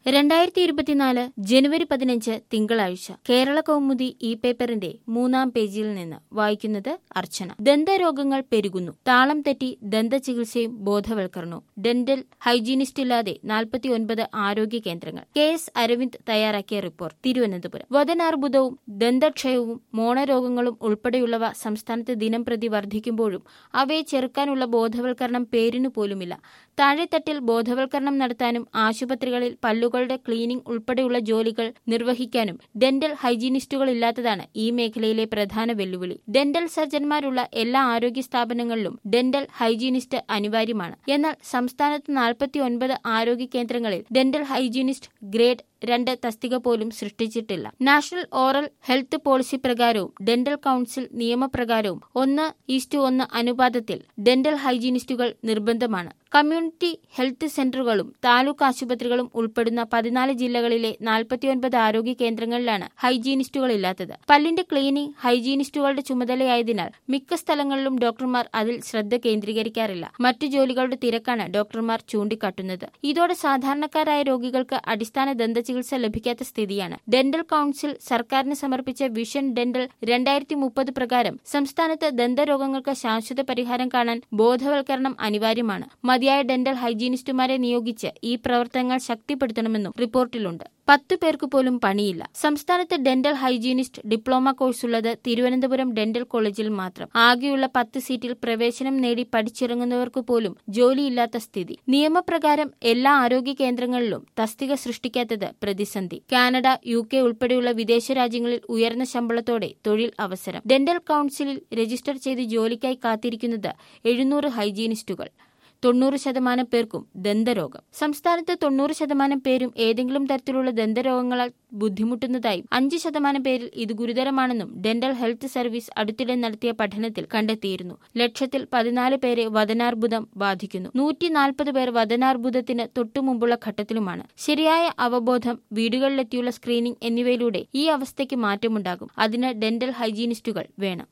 രണ്ടായിരത്തി ഇരുപത്തിനാല് ജനുവരി പതിനഞ്ച് തിങ്കളാഴ്ച കേരള കൗമുദി ഇ പേപ്പറിന്റെ മൂന്നാം പേജിൽ നിന്ന് വായിക്കുന്നത് അർച്ചന ദന്തരോഗങ്ങൾ പെരുകുന്നു താളം തെറ്റി ദന്തചികിത്സയും ബോധവൽക്കരണവും ഡെന്റൽ ഹൈജീനിസ്റ്റ് ഇല്ലാതെ നാൽപ്പത്തിയൊൻപത് ആരോഗ്യ കേന്ദ്രങ്ങൾ കെ എസ് അരവിന്ദ് തയ്യാറാക്കിയ റിപ്പോർട്ട് തിരുവനന്തപുരം വദനാർബുദവും ദന്തക്ഷയവും മോണരോഗങ്ങളും ഉൾപ്പെടെയുള്ളവ സംസ്ഥാനത്ത് ദിനം പ്രതി വർദ്ധിക്കുമ്പോഴും അവയെ ചെറുക്കാനുള്ള ബോധവൽക്കരണം പേരിനു പോലുമില്ല താഴെത്തട്ടിൽ ബോധവൽക്കരണം നടത്താനും ആശുപത്രികളിൽ പല്ലുകളുടെ ക്ലീനിംഗ് ഉൾപ്പെടെയുള്ള ജോലികൾ നിർവഹിക്കാനും ഡെന്റൽ ഹൈജീനിസ്റ്റുകൾ ഇല്ലാത്തതാണ് ഈ മേഖലയിലെ പ്രധാന വെല്ലുവിളി ഡെന്റൽ സർജൻമാരുള്ള എല്ലാ ആരോഗ്യ സ്ഥാപനങ്ങളിലും ഡെന്റൽ ഹൈജീനിസ്റ്റ് അനിവാര്യമാണ് എന്നാൽ സംസ്ഥാനത്ത് നാൽപ്പത്തിയൊൻപത് ആരോഗ്യ കേന്ദ്രങ്ങളിൽ ഡെന്റൽ ഹൈജീനിസ്റ്റ് ഗ്രേഡ് രണ്ട് തസ്തിക പോലും സൃഷ്ടിച്ചിട്ടില്ല നാഷണൽ ഓറൽ ഹെൽത്ത് പോളിസി പ്രകാരവും ഡെന്റൽ കൌൺസിൽ നിയമപ്രകാരവും ഒന്ന് ഈസ്റ്റു ഒന്ന് അനുപാതത്തിൽ ഡെന്റൽ ഹൈജീനിസ്റ്റുകൾ നിർബന്ധമാണ് കമ്മ്യൂണിറ്റി ഹെൽത്ത് സെന്ററുകളും താലൂക്ക് ആശുപത്രികളും ഉൾപ്പെടുന്ന പതിനാല് ജില്ലകളിലെ നാൽപ്പത്തിയൊൻപത് ആരോഗ്യ കേന്ദ്രങ്ങളിലാണ് ഹൈജീനിസ്റ്റുകൾ ഇല്ലാത്തത് പല്ലിന്റെ ക്ലീനിംഗ് ഹൈജീനിസ്റ്റുകളുടെ ചുമതലയായതിനാൽ മിക്ക സ്ഥലങ്ങളിലും ഡോക്ടർമാർ അതിൽ ശ്രദ്ധ കേന്ദ്രീകരിക്കാറില്ല മറ്റു ജോലികളുടെ തിരക്കാണ് ഡോക്ടർമാർ ചൂണ്ടിക്കാട്ടുന്നത് ഇതോടെ സാധാരണക്കാരായ രോഗികൾക്ക് അടിസ്ഥാന ദന്തചികിത്സ ലഭിക്കാത്ത സ്ഥിതിയാണ് ഡെന്റൽ കൌൺസിൽ സർക്കാരിന് സമർപ്പിച്ച വിഷൻ ഡെന്റൽ രണ്ടായിരത്തി മുപ്പത് പ്രകാരം സംസ്ഥാനത്ത് ദന്തരോഗങ്ങൾക്ക് ശാശ്വത പരിഹാരം കാണാൻ ബോധവൽക്കരണം അനിവാര്യമാണ് മതിയായ ഡെന്റൽ ഹൈജീനിസ്റ്റുമാരെ നിയോഗിച്ച് ഈ പ്രവർത്തനങ്ങൾ ശക്തിപ്പെടുത്തണമെന്നും റിപ്പോർട്ടിലുണ്ട് പത്തു പേർക്ക് പോലും പണിയില്ല സംസ്ഥാനത്ത് ഡെന്റൽ ഹൈജീനിസ്റ്റ് ഡിപ്ലോമ കോഴ്സുള്ളത് തിരുവനന്തപുരം ഡെന്റൽ കോളേജിൽ മാത്രം ആകെയുള്ള പത്ത് സീറ്റിൽ പ്രവേശനം നേടി പഠിച്ചിറങ്ങുന്നവർക്ക് പോലും ജോലിയില്ലാത്ത സ്ഥിതി നിയമപ്രകാരം എല്ലാ ആരോഗ്യ കേന്ദ്രങ്ങളിലും തസ്തിക സൃഷ്ടിക്കാത്തത് പ്രതിസന്ധി കാനഡ യു കെ ഉൾപ്പെടെയുള്ള വിദേശ രാജ്യങ്ങളിൽ ഉയർന്ന ശമ്പളത്തോടെ തൊഴിൽ അവസരം ഡെന്റൽ കൌൺസിലിൽ രജിസ്റ്റർ ചെയ്ത് ജോലിക്കായി കാത്തിരിക്കുന്നത് എഴുന്നൂറ് ഹൈജീനിസ്റ്റുകൾ തൊണ്ണൂറ് ശതമാനം പേർക്കും ദന്തരോഗം സംസ്ഥാനത്ത് തൊണ്ണൂറ് ശതമാനം പേരും ഏതെങ്കിലും തരത്തിലുള്ള ദന്തരോഗങ്ങളാൽ ബുദ്ധിമുട്ടുന്നതായും അഞ്ച് ശതമാനം പേരിൽ ഇത് ഗുരുതരമാണെന്നും ഡെന്റൽ ഹെൽത്ത് സർവീസ് അടുത്തിടെ നടത്തിയ പഠനത്തിൽ കണ്ടെത്തിയിരുന്നു ലക്ഷത്തിൽ പതിനാല് പേരെ വദനാർബുദം ബാധിക്കുന്നു നൂറ്റി നാൽപ്പത് പേർ വദനാർബുദത്തിന് തൊട്ടുമുമ്പുള്ള ഘട്ടത്തിലുമാണ് ശരിയായ അവബോധം വീടുകളിലെത്തിയുള്ള സ്ക്രീനിംഗ് എന്നിവയിലൂടെ ഈ അവസ്ഥയ്ക്ക് മാറ്റമുണ്ടാകും അതിന് ഡെന്റൽ ഹൈജീനിസ്റ്റുകൾ വേണം